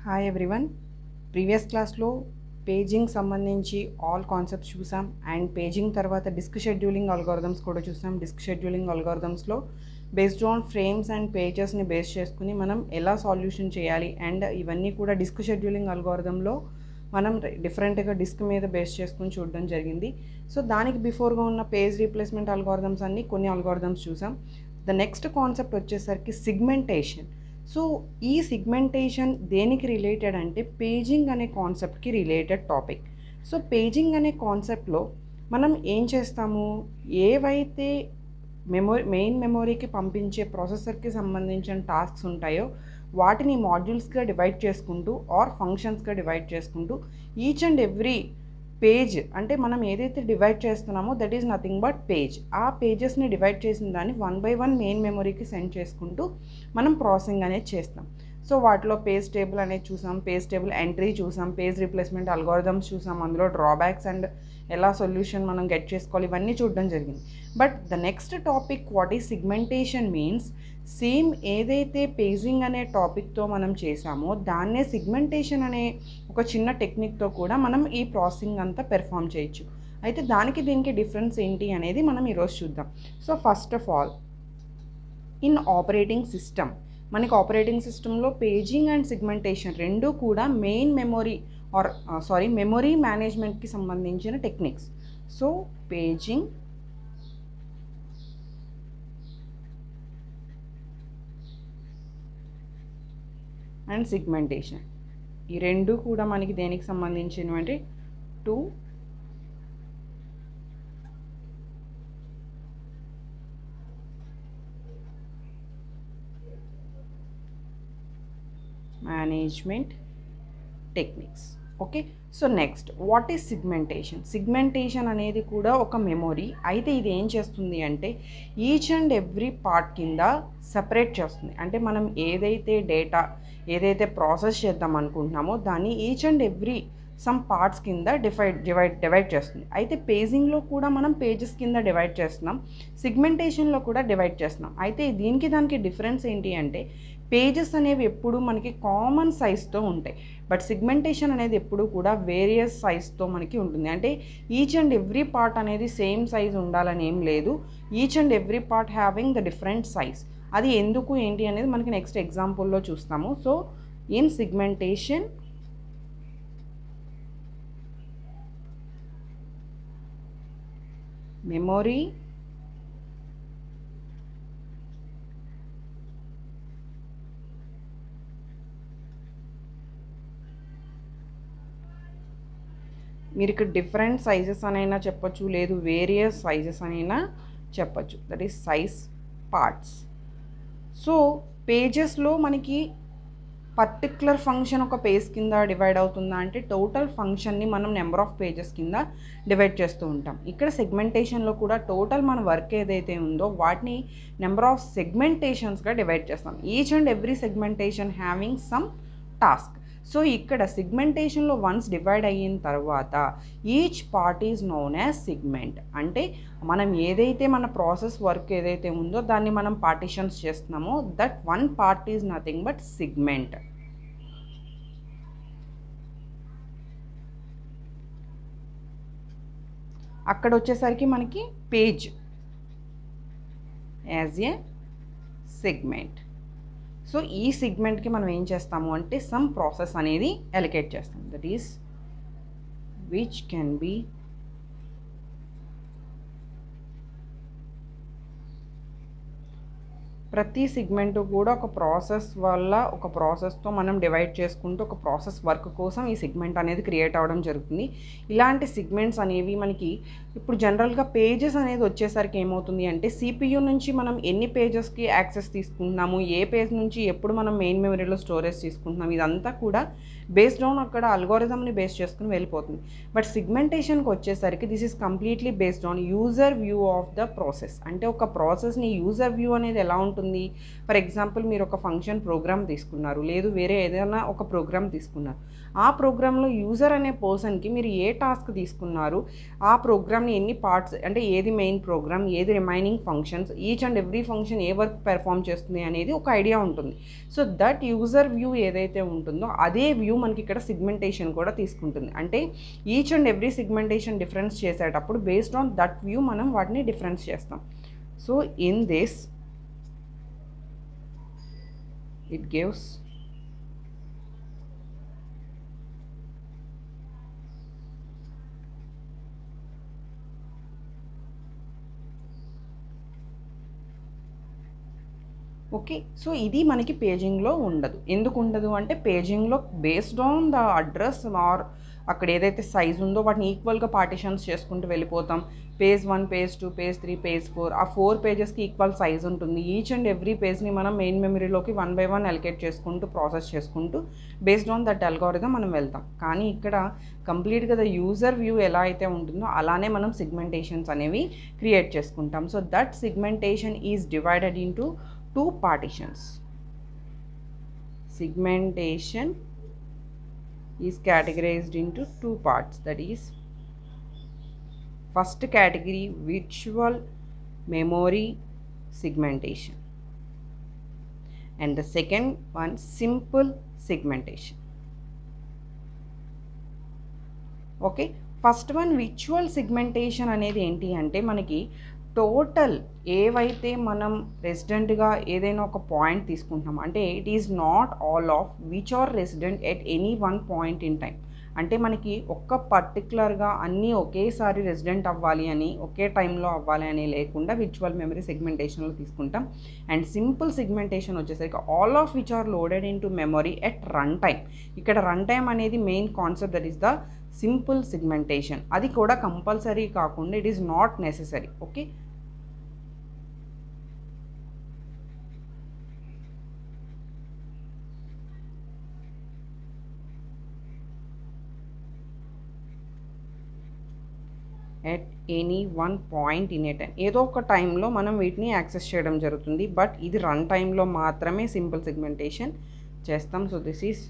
Hi everyone previous క్లాస్లో paging సంబంధించి all concepts చూసాం అండ్ పేజింగ్ తర్వాత డిస్క్ షెడ్యూలింగ్ అల్గోరిథమ్స్ కూడా చూసాం డిస్క్ షెడ్యూలింగ్ అల్గోరిథమ్స్లో బేస్డ్ ఆన్ ఫ్రేమ్స్ అండ్ పేజెస్ని బేస్ చేసుకుని మనం ఎలా సాల్యూషన్ చేయాలి అండ్ ఇవన్నీ కూడా డిస్క్ షెడ్యూలింగ్ అల్గోరిథంలో మనం డిఫరెంట్గా డిస్క్ మీద బేస్ చేసుకుని చూడడం జరిగింది సో దానికి బిఫోర్గా ఉన్న పేజ్ రీప్లేస్మెంట్ అల్గోరిథమ్స్ అన్ని కొన్ని అల్గోరిథమ్స్ చూసాం ద నెక్స్ట్ కాన్సెప్ట్ వచ్చేసరికి సిగ్మెంటేషన్ సో ఈ సిగ్మెంటేషన్ దేనికి రిలేటెడ్ అంటే పేజింగ్ అనే కాన్సెప్ట్కి రిలేటెడ్ టాపిక్ సో పేజింగ్ అనే కాన్సెప్ట్లో మనం ఏం చేస్తాము ఏవైతే మెమొరీ మెయిన్ మెమొరీకి పంపించే ప్రాసెసర్కి సంబంధించిన టాస్క్స్ ఉంటాయో వాటిని మాడ్యూల్స్గా డివైడ్ చేసుకుంటూ ఆర్ ఫంక్షన్స్గా డివైడ్ చేసుకుంటూ ఈచ్ అండ్ ఎవ్రీ పేజ్ అంటే మనం ఏదైతే డివైడ్ చేస్తున్నామో that is nothing but page ఆ పేజెస్ని డివైడ్ చేసిన దాన్ని వన్ బై వన్ మెయిన్ మెమొరీకి సెండ్ చేసుకుంటూ మనం ప్రాసెసింగ్ అనేది చేస్తాం సో వాటిలో పేజ్ టేబుల్ అనేది చూసాం పేజ్ టేబుల్ ఎంట్రీ చూసాం పేజ్ రీప్లేస్మెంట్ అల్గోరిథమ్స్ చూసాం అందులో డ్రాబ్యాక్స్ అండ్ ఎలా సొల్యూషన్ మనం గెట్ చేసుకోవాలి ఇవన్నీ చూడడం జరిగింది but the next topic what is segmentation means same ఏదైతే పేజింగ్ అనే టాపిక్తో మనం చేసామో దాన్నే సిగ్మెంటేషన్ అనే ఒక చిన్న టెక్నిక్తో కూడా మనం ఈ ప్రాసెసింగ్ అంతా పెర్ఫామ్ చేయొచ్చు అయితే దానికి దీనికి డిఫరెన్స్ ఏంటి అనేది మనం ఈరోజు చూద్దాం so first of all in operating system మనకి ఆపరేటింగ్ సిస్టంలో పేజింగ్ అండ్ సిగ్మెంటేషన్ రెండు కూడా main memory or sorry memory మేనేజ్మెంట్కి సంబంధించిన techniques so paging and segmentation ఈ రెండు కూడా మనకి దేనికి సంబంధించినవి to management techniques okay so next what is segmentation segmentation అనేది కూడా ఒక మెమొరీ అయితే ఇది ఏం చేస్తుంది అంటే ఈచ్ అండ్ ఎవ్రీ పార్ట్ కింద సపరేట్ చేస్తుంది అంటే మనం ఏదైతే డేటా ఏదైతే ప్రాసెస్ చేద్దాం అనుకుంటున్నామో దాన్ని each and every some parts కింద డివైడ్ డివైడ్ డివైడ్ చేస్తుంది అయితే పేజింగ్లో కూడా మనం పేజెస్ కింద డివైడ్ చేస్తున్నాం సిగ్మెంటేషన్లో కూడా డివైడ్ చేస్తున్నాం అయితే దీనికి దానికి డిఫరెన్స్ ఏంటి అంటే పేజెస్ అనేవి ఎప్పుడు మనకి కామన్ సైజ్తో ఉంటాయి బట్ సిగ్మెంటేషన్ అనేది ఎప్పుడు కూడా వేరియస్ సైజ్తో మనకి ఉంటుంది అంటే ఈచ్ అండ్ ఎవ్రీ పార్ట్ అనేది సేమ్ సైజ్ ఉండాలని ఏం లేదు each and every part having the different size అది ఎందుకు ఏంటి అనేది మనకి నెక్స్ట్ ఎగ్జాంపుల్లో చూస్తాము సో ఇన్ సిగ్మెంటేషన్ మెమొరీ మీరు ఇక్కడ డిఫరెంట్ సైజెస్ అనైనా చెప్పొచ్చు లేదు వేరియస్ సైజెస్ అనైనా చెప్పొచ్చు that is size parts so పేజెస్లో మనకి పర్టిక్యులర్ ఫంక్షన్ ఒక పేజ్ కింద డివైడ్ అవుతుందా అంటే టోటల్ ఫంక్షన్ని మనం నెంబర్ ఆఫ్ పేజెస్ కింద డివైడ్ చేస్తూ ఉంటాం ఇక్కడ సెగ్మెంటేషన్లో కూడా టోటల్ మన వర్క్ ఏదైతే ఉందో వాటిని నెంబర్ ఆఫ్ సెగ్మెంటేషన్స్గా డివైడ్ చేస్తాం each and every segmentation having some task so ఇక్కడ సిగ్మెంటేషన్లో వన్స్ డివైడ్ అయిన తర్వాత each part is known as segment అంటే మనం ఏదైతే మన ప్రాసెస్ వర్క్ ఏదైతే ఉందో దాన్ని మనం పార్టిషన్స్ చేస్తున్నామో that one part is nothing but segment అక్కడ వచ్చేసరికి మనకి page as a segment so ఈ సిగ్మెంట్కి మనం ఏం చేస్తాము అంటే సమ్ ప్రాసెస్ అనేది ఎలికేట్ చేస్తాం that is which can be ప్రతి సిగ్మెంట్ కూడా ఒక ప్రాసెస్ వల్ల ఒక ప్రాసెస్తో మనం డివైడ్ చేసుకుంటూ ఒక ప్రాసెస్ వర్క్ కోసం ఈ సిగ్మెంట్ అనేది క్రియేట్ అవ్వడం జరుగుతుంది ఇలాంటి సిగ్మెంట్స్ అనేవి మనకి ఇప్పుడు జనరల్గా పేజెస్ అనేది వచ్చేసరికి ఏమవుతుంది అంటే సిపియు నుంచి మనం ఎన్ని పేజెస్కి యాక్సెస్ తీసుకుంటున్నాము ఏ పేజ్ నుంచి ఎప్పుడు మనం మెయిన్ మెమరీలో స్టోరేజ్ తీసుకుంటున్నాం ఇదంతా కూడా బేస్డ్ ఆన్ అక్కడ అల్గోరిజంని బేస్ చేసుకుని వెళ్ళిపోతుంది బట్ సిగ్మెంటేషన్కి వచ్చేసరికి this is completely based on user view of the process అంటే ఒక ప్రాసెస్ని యూజర్ వ్యూ అనేది ఎలా ఉంటుంది ఉంటుంది ఫర్ ఎగ్జాంపుల్ మీరు ఒక ఫంక్షన్ ప్రోగ్రామ్ తీసుకున్నారు లేదు వేరే ఏదైనా ఒక ప్రోగ్రామ్ తీసుకున్నారు ఆ ప్రోగ్రాంలో యూజర్ అనే పర్సన్కి మీరు ఏ టాస్క్ తీసుకున్నారు ఆ ప్రోగ్రామ్ని ఎన్ని పార్ట్స్ అంటే ఏది మెయిన్ ప్రోగ్రామ్ ఏది remaining functions each and every function ఏ వర్క్ పెర్ఫామ్ చేస్తుంది అనేది ఒక ఐడియా ఉంటుంది సో దట్ యూజర్ వ్యూ ఏదైతే ఉంటుందో అదే వ్యూ మనకి ఇక్కడ సిగ్మెంటేషన్ కూడా తీసుకుంటుంది అంటే each and every segmentation difference చేసేటప్పుడు బేస్డ్ ఆన్ దట్ వ్యూ మనం వాటిని డిఫరెన్స్ చేస్తాం so in this it gives okay so ఇది మనకి పేజింగ్లో ఉండదు ఎందుకు ఉండదు అంటే పేజింగ్లో based on the address or అక్కడ ఏదైతే సైజ్ ఉందో వాటిని ఈక్వల్గా పార్టిషన్స్ చేసుకుంటూ వెళ్ళిపోతాం page one page two page three page four ఆ ఫోర్ పేజెస్కి ఈక్వల్ సైజ్ ఉంటుంది ఈచ్ అండ్ ఎవ్రీ పేజ్ని మనం మెయిన్ మెమరీలోకి వన్ బై వన్ అలికేట్ చేసుకుంటూ ప్రాసెస్ చేసుకుంటూ బేస్డ్ ఆన్ దట్ అల్గోరిథం మనం వెళ్తాం కానీ ఇక్కడ కంప్లీట్గా ద యూజర్ వ్యూ ఎలా అయితే ఉంటుందో అలానే మనం సిగ్మెంటేషన్స్ అనేవి క్రియేట్ చేసుకుంటాం so that segmentation is divided into two partitions. Segmentation is categorized into two parts that is first category virtual memory segmentation and the second one simple segmentation. Okay first one విచువల్ segmentation అనేది ఏంటి అంటే మనకి total ఏవైతే మనం రెసిడెంట్గా ఏదైనా ఒక point తీసుకుంటున్నాం అంటే it is not all of which are resident at any one point in time అంటే మనకి ఒక్క పర్టికులర్గా అన్నీ ఒకేసారి రెసిడెంట్ అవ్వాలి అని ఒకే టైంలో అవ్వాలి అని లేకుండా విచువల్ మెమరీ సెగ్మెంటేషన్లో తీసుకుంటాం అండ్ సింపుల్ సెగ్మెంటేషన్ వచ్చేసరికి all of which are loaded into memory at run time ఇక్కడ రన్ టైం అనేది main concept that is the simple segmentation అది కూడా కంపల్సరీ కాకుండా it is not necessary okay at any one point in a time ఏదో ఒక టైంలో మనం వీటిని యాక్సెస్ చేయడం జరుగుతుంది బట్ ఇది రన్ టైంలో మాత్రమే సింపుల్ సిగ్మెంటేషన్ చేస్తాం so this is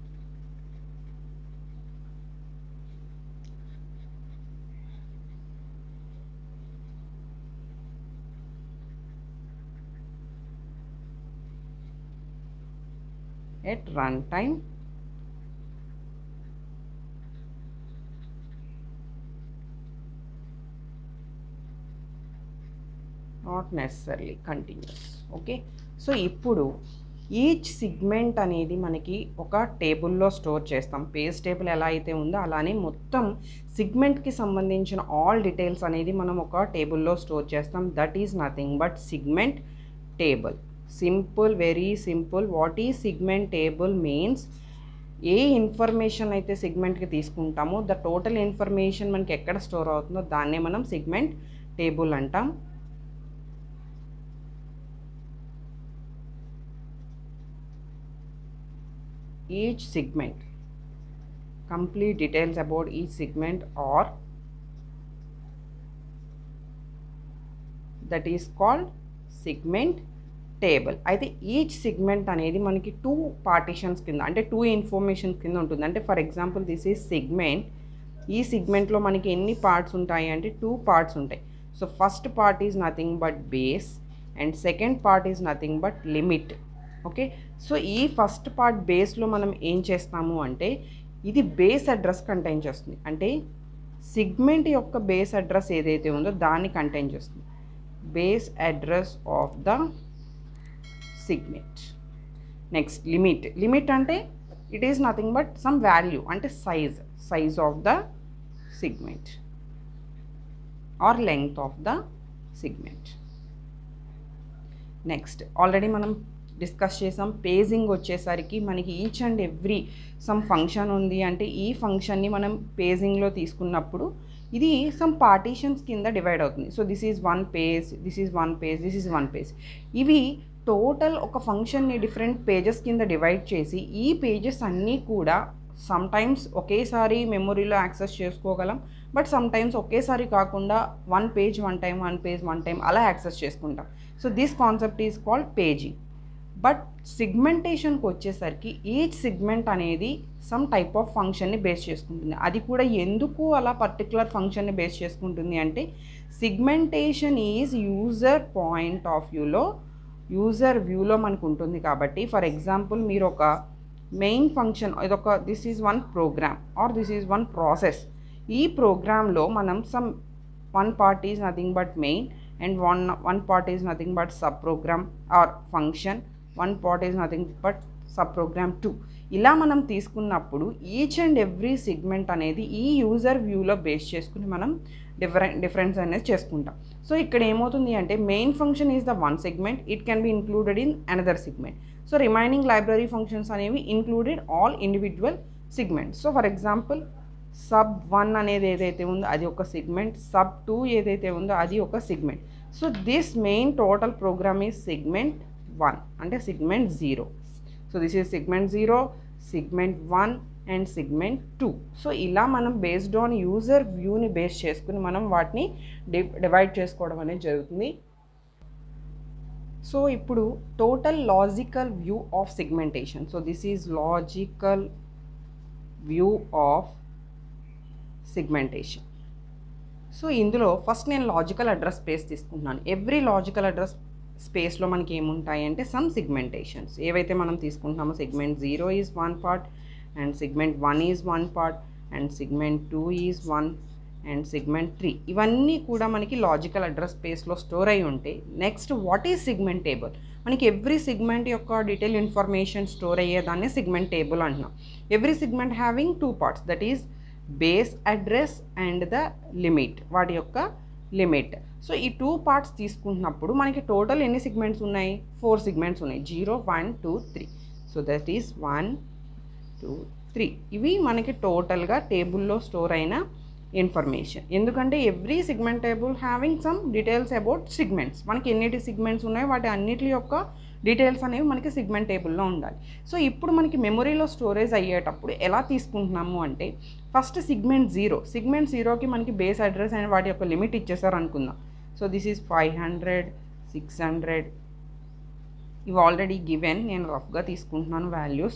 at runtime not necessary continuous okay so ఇప్పుడు ఈచ్ సిగ్మెంట్ అనేది మనకి ఒక టేబుల్లో స్టోర్ చేస్తాం పేజ్ టేబుల్ ఎలా అయితే ఉందో అలానే మొత్తం సిగ్మెంట్కి సంబంధించిన ఆల్ డీటెయిల్స్ అనేది మనం ఒక టేబుల్లో స్టోర్ చేస్తాం that is nothing but segment table simple very simple what ఈ సిగ్మెంట్ టేబుల్ మీన్స్ ఏ ఇన్ఫర్మేషన్ అయితే సిగ్మెంట్కి తీసుకుంటామో ద టోటల్ ఇన్ఫర్మేషన్ మనకి ఎక్కడ స్టోర్ అవుతుందో దాన్నే మనం సిగ్మెంట్ టేబుల్ అంటాం each segment complete details about each segment or that is called segment table అయితే ఈచ్ సెగ్మెంట్ అనేది మనకి టూ పార్టీషన్స్ కింద అంటే టూ ఇన్ఫర్మేషన్స్ కింద ఉంటుంది అంటే for example this is segment ఈ సెగ్మెంట్లో మనకి ఎన్ని పార్ట్స్ ఉంటాయి అంటే టూ పార్ట్స్ ఉంటాయి so first part is nothing but base and second part is nothing but limit okay so ఈ ఫస్ట్ పార్ట్ బేస్లో మనం ఏం చేస్తాము అంటే ఇది బేస్ అడ్రస్ కంటైన్ చేస్తుంది అంటే సిగ్మెంట్ యొక్క బేస్ అడ్రస్ ఏదైతే ఉందో దాన్ని కంటైన్ చేస్తుంది base address of the segment next limit limit అంటే it is nothing but some value అంటే size size of the segment or length of the segment next already మనం డిస్కస్ చేసాం paging వచ్చేసరికి మనకి each and every some function ఉంది అంటే ఈ ఫంక్షన్ని మనం పేజింగ్లో తీసుకున్నప్పుడు ఇది సమ్ పార్టీషన్స్ కింద డివైడ్ అవుతుంది so this is one page this is one page this is one page ఇవి టోటల్ ఒక ఫంక్షన్ని డిఫరెంట్ పేజెస్ కింద డివైడ్ చేసి ఈ పేజెస్ అన్నీ కూడా సమ్ టైమ్స్ ఒకేసారి మెమొరీలో యాక్సెస్ చేసుకోగలం బట్ సమ్ టైమ్స్ ఒకేసారి కాకుండా one page one time one page one time అలా యాక్సెస్ చేసుకుంటాం so this concept is called paging but సిగ్మెంటేషన్కి వచ్చేసరికి ఈచ్ సిగ్మెంట్ అనేది సమ్ టైప్ ఆఫ్ ఫంక్షన్ని బేస్ చేసుకుంటుంది అది కూడా ఎందుకు అలా పర్టికులర్ ఫంక్షన్ని బేస్ చేసుకుంటుంది అంటే segmentation is user point of వ్యూలో యూజర్ వ్యూలో మనకు ఉంటుంది కాబట్టి ఫర్ ఎగ్జాంపుల్ మీరు ఒక మెయిన్ ఫంక్షన్ ఇదొక this is one program or this is one process ఈ ప్రోగ్రాంలో మనం some one part is nothing but main and one one part is nothing but sub program or function one part is nothing but sub program two ఇలా మనం తీసుకున్నప్పుడు each and every segment అనేది ఈ user వ్యూలో base చేసుకుని మనం different difference అనేది చేసుకుంటాం సో ఇక్కడ ఏమవుతుంది అంటే main function is the one segment it can be included in another segment so remaining library functions అనేవి included all individual segments so for example sub one అనేది ఏదైతే ఉందో అది ఒక సిగ్మెంట్ సబ్ టూ ఏదైతే ఉందో అది ఒక segment so this main total program is segment one అంటే segment zero so this is segment zero segment one and segment two so ఇలా మనం బేస్డ్ ఆన్ యూజర్ వ్యూని బేస్ చేసుకుని మనం వాటిని డి డివైడ్ చేసుకోవడం అనేది జరుగుతుంది సో ఇప్పుడు total logical view of segmentation so this is logical view of segmentation so ఇందులో ఫస్ట్ నేను లాజికల్ అడ్రస్ స్పేస్ తీసుకుంటున్నాను ఎవ్రీ లాజికల్ అడ్రస్ స్పేస్లో మనకి ఏముంటాయి అంటే సమ్ సిగ్మెంటేషన్స్ ఏవైతే మనం తీసుకుంటున్నామో segment zero is one part and segment one is one part and segment two is one and segment three ఇవన్నీ కూడా మనకి లాజికల్ అడ్రస్ స్పేస్లో స్టోర్ అయి ఉంటే next what is segment table మనకి ఎవ్రీ సిగ్మెంట్ యొక్క డీటెయిల్ ఇన్ఫర్మేషన్ స్టోర్ అయ్యేదాన్ని segment table అంటున్నాం every segment having two parts that is base address and the limit వాటి యొక్క లిమిట్ సో ఈ టూ పార్ట్స్ తీసుకుంటున్నప్పుడు మనకి టోటల్ ఎన్ని సిగ్మెంట్స్ ఉన్నాయి ఫోర్ సిగ్మెంట్స్ ఉన్నాయి zero one two three so that is one two three ఇవి మనకి టోటల్గా టేబుల్లో స్టోర్ అయిన ఇన్ఫర్మేషన్ ఎందుకంటే every segment table having some details about segments మనకి ఎన్నిటి సిగ్మెంట్స్ ఉన్నాయో వాటి అన్నిటి యొక్క డీటెయిల్స్ అనేవి మనకి సిగ్మెంట్ టేబుల్లో ఉండాలి సో ఇప్పుడు మనకి మెమొరీలో స్టోరేజ్ అయ్యేటప్పుడు ఎలా తీసుకుంటున్నాము అంటే ఫస్ట్ సిగ్మెంట్ జీరో సిగ్మెంట్ జీరోకి మనకి బేస్ అడ్రస్ అండ్ వాటి యొక్క లిమిట్ ఇచ్చేసారు అనుకుందాం so this is five hundred six hundred ఇవి ఆల్రెడీ గివెన్ నేను రఫ్గా తీసుకుంటున్నాను వాల్యూస్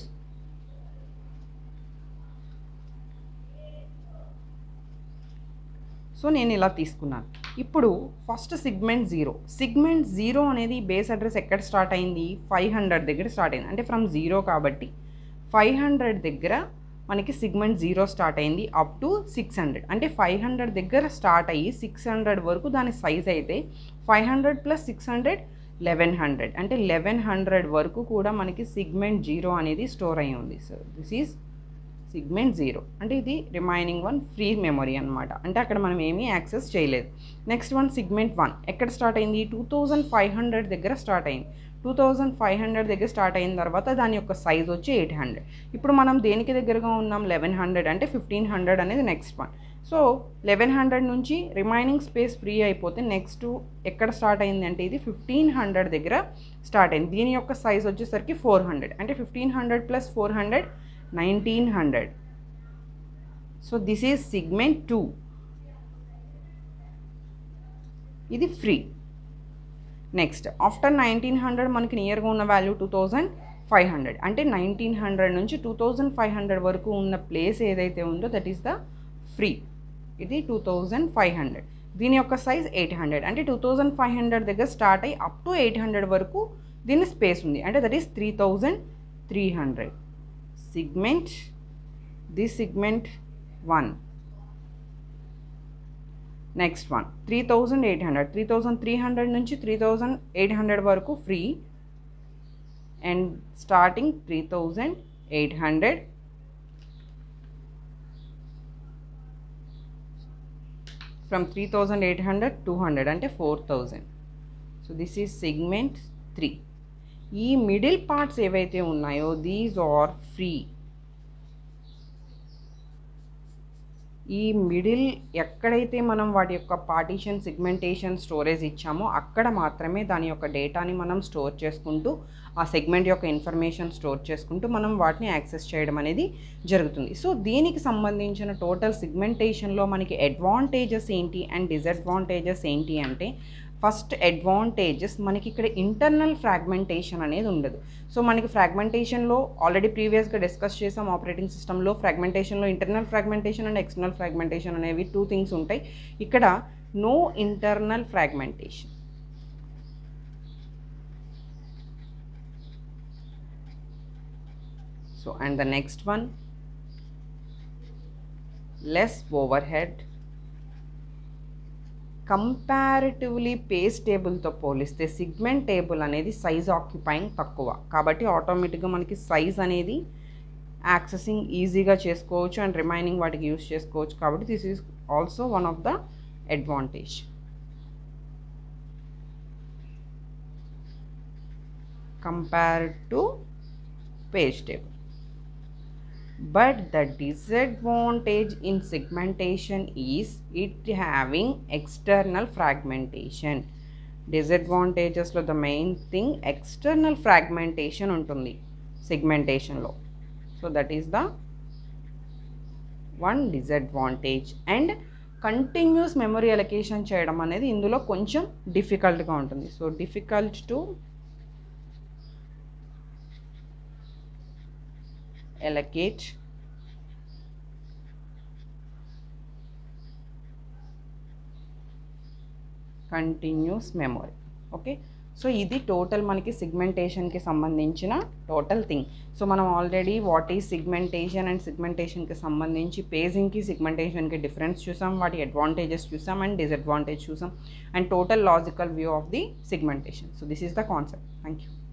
సో నేను ఇలా తీసుకున్నాను ఇప్పుడు first segment zero segment zero అనేది బేస్ అడ్రస్ ఎక్కడ స్టార్ట్ అయింది ఫైవ్ హండ్రెడ్ దగ్గర స్టార్ట్ అయింది అంటే ఫ్రమ్ జీరో కాబట్టి ఫైవ్ హండ్రెడ్ దగ్గర మనకి సిగ్మెంట్ జీరో స్టార్ట్ అయింది అప్ టు సిక్స్ హండ్రెడ్ అంటే ఫైవ్ హండ్రెడ్ దగ్గర స్టార్ట్ అయ్యి సిక్స్ హండ్రెడ్ వరకు దాని సైజ్ అయితే five hundred plus six hundred eleven hundred అంటే లెవెన్ హండ్రెడ్ వరకు కూడా మనకి సిగ్మెంట్ జీరో అనేది స్టోర్ అయి ఉంది so this is segment zero అంటే ఇది రిమైనింగ్ వన్ ఫ్రీ మెమొరీ అనమాట అంటే అక్కడ మనం ఏమీ యాక్సెస్ చేయలేదు నెక్స్ట్ వన్ సిగ్మెంట్ వన్ ఎక్కడ స్టార్ట్ అయింది టూ థౌజండ్ ఫైవ్ హండ్రెడ్ దగ్గర స్టార్ట్ అయింది టూ థౌజండ్ ఫైవ్ హండ్రెడ్ దగ్గర స్టార్ట్ అయిన తర్వాత దాని యొక్క సైజ్ వచ్చి ఎయిట్ హండ్రెడ్ ఇప్పుడు మనం దేనికి దగ్గరగా ఉన్నాం లెవెన్ హండ్రెడ్ అంటే ఫిఫ్టీన్ హండ్రెడ్ అనేది next one so eleven hundred నుంచి రిమైనింగ్ స్పేస్ ఫ్రీ అయిపోతే నెక్స్ట్ ఎక్కడ స్టార్ట్ అయింది అంటే ఇది ఫిఫ్టీన్ హండ్రెడ్ దగ్గర స్టార్ట్ అయింది దీని యొక్క సైజ్ వచ్చేసరికి ఫోర్ హండ్రెడ్ అంటే fifteen hundred plus four hundred nineteen hundred so this is segment two ఇది free next after nineteen hundred మనకి నియర్గా ఉన్న value two thousand five hundred అంటే నైన్టీన్ హండ్రెడ్ నుంచి టూ థౌజండ్ ఫైవ్ హండ్రెడ్ వరకు ఉన్న ప్లేస్ ఏదైతే ఉందో దట్ ఈస్ ద ఫ్రీ ఇది టూ థౌజండ్ ఫైవ్ హండ్రెడ్ దీని యొక్క సైజ్ ఎయిట్ హండ్రెడ్ అంటే టూ థౌజండ్ ఫైవ్ హండ్రెడ్ దగ్గర స్టార్ట్ అయ్యి అప్ టు ఎయిట్ హండ్రెడ్ వరకు దీని స్పేస్ ఉంది అంటే that is three thousand three hundred segment this segment one next one three thousand eight hundred three thousand three hundred నుంచి three thousand eight hundred వరకు free and starting three thousand eight hundred from three thousand eight hundred two hundred అంటే four thousand so this is segment three ఈ middle parts ఏవైతే ఉన్నాయో these are free ఈ middle ఎక్కడైతే మనం వాటి యొక్క పార్టీషన్ సిగ్మెంటేషన్ స్టోరేజ్ ఇచ్చామో అక్కడ మాత్రమే దాని యొక్క డేటాని మనం స్టోర్ చేసుకుంటూ ఆ సెగ్మెంట్ యొక్క ఇన్ఫర్మేషన్ స్టోర్ చేసుకుంటూ మనం వాటిని యాక్సెస్ చేయడం అనేది జరుగుతుంది సో దీనికి సంబంధించిన టోటల్ సిగ్మెంటేషన్లో మనకి అడ్వాంటేజెస్ ఏంటి అండ్ డిసడ్వాంటేజెస్ ఏంటి అంటే ఫస్ట్ అడ్వాంటేజెస్ మనకి ఇక్కడ ఇంటర్నల్ ఫ్రాగ్మెంటేషన్ అనేది ఉండదు సో మనకి ఫ్రాగ్మెంటేషన్లో ఆల్రెడీ ప్రీవియస్గా డిస్కస్ చేసాం ఆపరేటింగ్ సిస్టంలో ఫ్రాగ్మెంటేషన్లో internal fragmentation and external fragmentation అనేవి టూ థింగ్స్ ఉంటాయి ఇక్కడ no internal fragmentation so and the next one less overhead comparatively page టేబుల్తో పోలిస్తే సిగ్మెంట్ టేబుల్ అనేది సైజ్ ఆక్యుపైయింగ్ తక్కువ కాబట్టి ఆటోమేటిక్గా మనకి సైజ్ అనేది యాక్సెసింగ్ ఈజీగా చేసుకోవచ్చు అండ్ రిమైనింగ్ వాటికి యూస్ చేసుకోవచ్చు కాబట్టి this is also one of the advantage compared to page table but the disadvantage in segmentation is it having external fragmentation డిసడ్వాంటేజెస్లో the main thing external fragmentation ఉంటుంది సెగ్మెంటేషన్లో so that is the one disadvantage and continuous memory allocation చేయడం అనేది ఇందులో కొంచెం డిఫికల్ట్గా ఉంటుంది so difficult to allocate continuous memory okay so ఇది టోటల్ మనకి సిగ్మెంటేషన్కి సంబంధించిన టోటల్ థింగ్ సో మనం already what is segmentation and సిగ్మెంటేషన్కి సంబంధించి పేజింగ్కి సిగ్మెంటేషన్కి డిఫరెన్స్ చూసాం వాటి అడ్వాంటేజెస్ చూసాం అండ్ డిసడ్వాంటేజ్ చూసాం and total logical view of the segmentation so this is the concept thank you